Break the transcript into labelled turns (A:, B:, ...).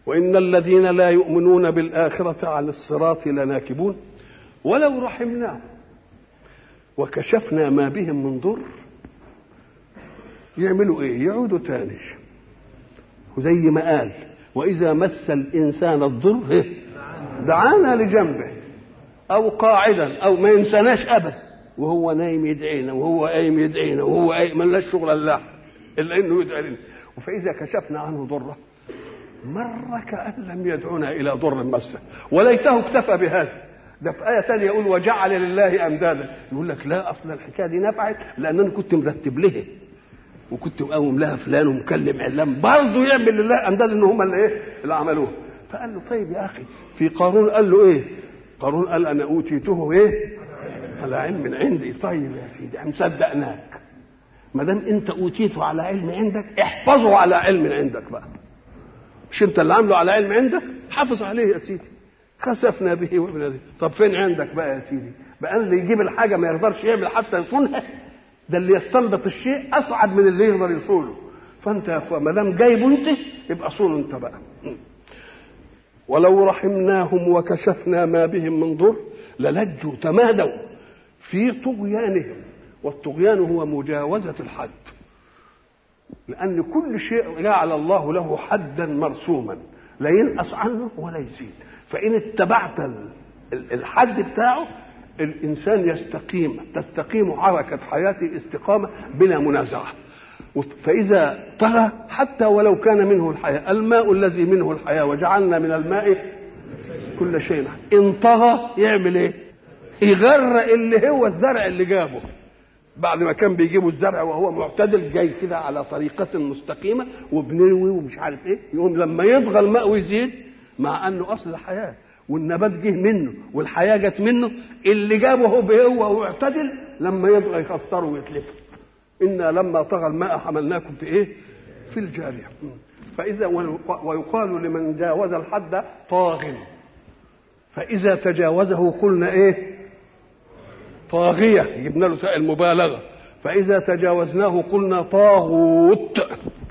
A: وإن الذين لا يؤمنون بالآخرة عن الصراط لناكبون ولو رحمناهم وكشفنا ما بهم من ضر يعملوا ايه يعودوا تاني وزي ما قال واذا مس الانسان الضر دعانا لجنبه او قاعدا او ما ينساناش ابدا وهو نايم يدعينا وهو قايم يدعينا وهو قايم ملاش شغل الله الا انه يدعي لنا فاذا كشفنا عنه ضره مر كأن لم يدعونا إلى ضر مسه وليته اكتفى بهذا ده في آية ثانية يقول وجعل لله أمدادا يقول لك لا أصل الحكاية دي نفعت لأن أنا كنت مرتب لها وكنت مقوم لها فلان ومكلم علام برضه يعمل لله أمداد إن هم اللي إيه اللي عملوه فقال له طيب يا أخي في قارون قال له إيه قارون قال أنا أوتيته إيه على علم من عندي طيب يا سيدي احنا صدقناك ما دام انت اوتيته على علم عندك احفظه على علم عندك بقى مش انت اللي عامله على علم عندك حافظ عليه يا سيدي خسفنا به وابن طب فين عندك بقى يا سيدي بقى اللي يجيب الحاجه ما يقدرش يعمل حتى يصونها ده اللي يستنبط الشيء اصعب من اللي يقدر يصونه فانت يا اخويا ما دام جايبه انت يبقى صونه انت بقى ولو رحمناهم وكشفنا ما بهم من ضر للجوا تمادوا في طغيانهم والطغيان هو مجاوزه الحد لأن كل شيء جعل الله له حدا مرسوما لا ينقص عنه ولا يزيد فإن اتبعت الحد بتاعه الإنسان يستقيم تستقيم حركة حياته استقامة بلا منازعة فإذا طغى حتى ولو كان منه الحياة الماء الذي منه الحياة وجعلنا من الماء كل شيء إن طغى يعمل إيه؟ يغرق اللي هو الزرع اللي جابه بعد ما كان بيجيبوا الزرع وهو معتدل جاي كده على طريقة مستقيمة وبنروي ومش عارف ايه يقوم لما يطغى الماء ويزيد مع انه اصل الحياة والنبات جه منه والحياة جت منه اللي جابه هو هو معتدل لما يطغى يخسره ويتلفه إنا لما طغى الماء حملناكم في ايه؟ في الجارية فإذا ويقال لمن جاوز الحد طاغ فإذا تجاوزه قلنا ايه؟ طاغية جبنا له المبالغة فإذا تجاوزناه قلنا طاغوت